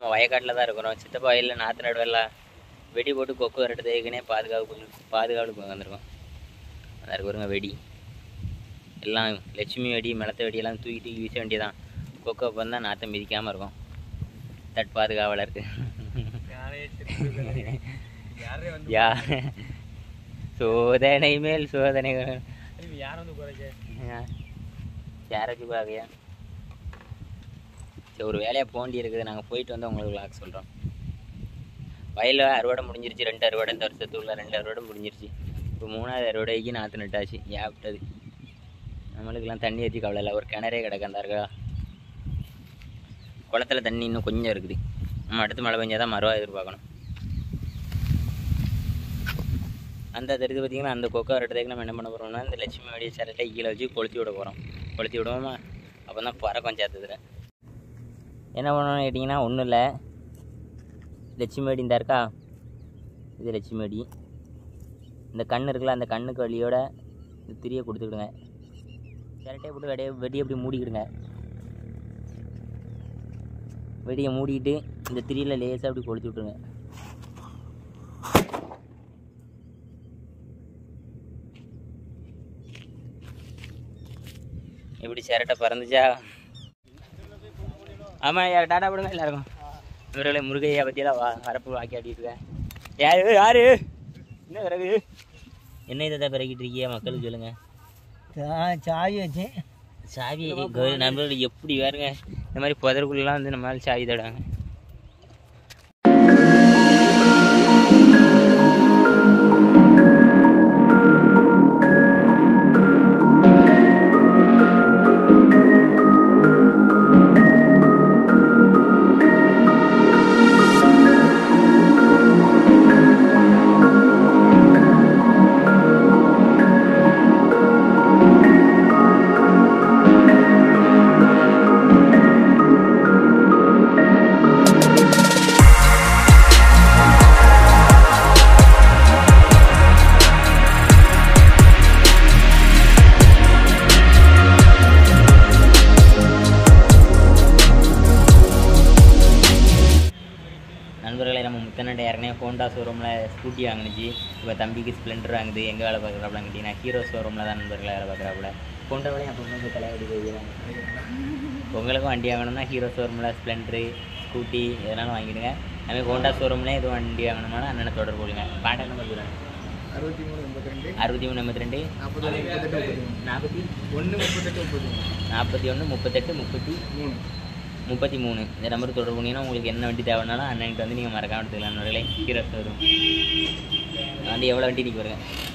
வயக்காட்டில் தான் இருக்கிறோம் சித்தப்பா வயலில் நாற்று நடுவெல்லாம் வெடி போட்டு கொக்கு வரட்டு தேய்க்கனே பாதுகாப்பு பாதுகாப்புக்கு வந்திருக்கோம் அதான் இருக்கு பாருங்க வெடி எல்லாம் லட்சுமி வெடி மிளத்த வெடியெல்லாம் தூக்கி தூக்கி வீச வேண்டியதான் கொக்கோ வந்தால் நாற்றை மிதிக்காமல் இருக்கும் தட் பாதுகாவலருக்கு யா சோதனை மேல் சோதனைகள் யார் வந்து குறைக்க யாராச்சும் பாக்கையா சரி ஒரு வேலையாக போண்டி இருக்குது நாங்கள் போயிட்டு வந்து உங்களுக்கு விளாக் சொல்கிறோம் வயலில் அறுவடை முடிஞ்சிருச்சு ரெண்டு அறுவடை இந்த வருஷத்துக்குள்ள ரெண்டு அறுவடை முடிஞ்சிருச்சு இப்போ மூணாவது அறுவடைக்கு நாற்று நட்டாச்சு ஏப்பிட்டது நம்மளுக்கெல்லாம் தண்ணி ஏற்றி கவலை இல்லை ஒரு கிணறே கிடக்கு அந்த இருக்கா குளத்துல தண்ணி இன்னும் கொஞ்சம் இருக்குது நம்ம அடுத்து மழை பெஞ்சால் தான் மரவா எதிர்பார்க்கணும் அந்த தெரிஞ்சு பார்த்தீங்கன்னா அந்த கொக்கோ ரெட்டதுக்கு நம்ம என்ன பண்ண போகிறோம்னா இந்த லட்சுமி வடிய சிரட்டை கீழே வச்சு கொளுத்தி விட போகிறோம் கொளுத்தி விடுவோமா அப்போ தான் பறக்கும் சேர்த்ததுல என்ன பண்ணணும்னு கேட்டிங்கன்னா ஒன்றும் இல்லை லட்சுமி வெடி இந்த இருக்கா இது லட்சுமி வெடி இந்த கண் இருக்குல்ல அந்த கண்ணுக்கு வழியோட இந்த திரியை கொடுத்துக்கிடுங்க சிரட்டையை போட்டு வெடியை வெடி அப்படி மூடிக்கிடுங்க வெடியை மூடிக்கிட்டு இந்த திரியில் லேசாக அப்படி கொளுத்தி விட்ருங்க எப்படி சிரட்டை பறந்துச்சா ஆமாம் யார் டாடா போடுங்க எல்லாருக்கும் இவர்களை முருகையா பற்றியெல்லாம் வா வரப்பு வாக்கி ஆடிட்டு இருக்கேன் யாரு யாரு என்ன பிறகு என்ன இதை பிறகிட்டு இருக்கியா மக்களுக்கு சொல்லுங்க சாவி வச்சு சாவி கௌரி நண்பர்கள் எப்படி பாருங்க இந்த மாதிரி புதருக்குள்ளலாம் வந்து நம்மளால சாவி தடாங்க நண்பர்களே நம்ம முத்தனண்டை ஏற்கனவே ஹோண்டா ஷோரூமில் ஸ்கூட்டி வாங்கினுச்சு இப்போ தம்பிக்கு ஸ்ப்ளெண்டர் வாங்குது எங்கே வேலை பார்க்குறாப்புலன்னு கேட்டிங்கன்னா ஹீரோ ஷோரூமில் தான் நண்பர்களே வேலை பார்க்குறாப்புல ஹோண்டாவிலையும் அப்போ வந்து தலைவடி போயிடுவாங்க உங்களுக்கும் வண்டி வாங்கணும்னா ஹீரோ ஷோரூமில் ஸ்ப்ளெண்டரு ஸ்கூட்டி இதெல்லாம் வாங்கிடுங்க அதுமாதிரி ஹோண்டா ஷோரூம்லேயே எதுவும் வண்டி வாங்கணும்னா அண்ணனை தொடர்பு கொள்ளுங்க கான்டாக்ட் நம்பர் சொல்லுங்கள் அறுபத்தி மூணு எண்பத்தி ரெண்டு அறுபத்தி மூணு எண்பத்தி ரெண்டு நாற்பத்தி முப்பத்தெட்டு முப்பத்தி நாற்பத்தி ஒன்று முப்பத்தெட்டு முப்பத்தி நாற்பத்தி ஒன்று முப்பத்தெட்டு முப்பத்தி மூணு முப்பத்தி மூணு இந்த நம்பருக்கு தொடர்பு பண்ணிங்கன்னா உங்களுக்கு என்ன வண்டி தேவைன்னாலும் அண்ணன்கிட்ட வந்து நீங்கள் மறக்காம எடுத்துக்கலாம் நண்பர்களே ஹீரோ ஷோரூம் வண்டி எவ்வளோ வண்டி நிற்க பாருங்க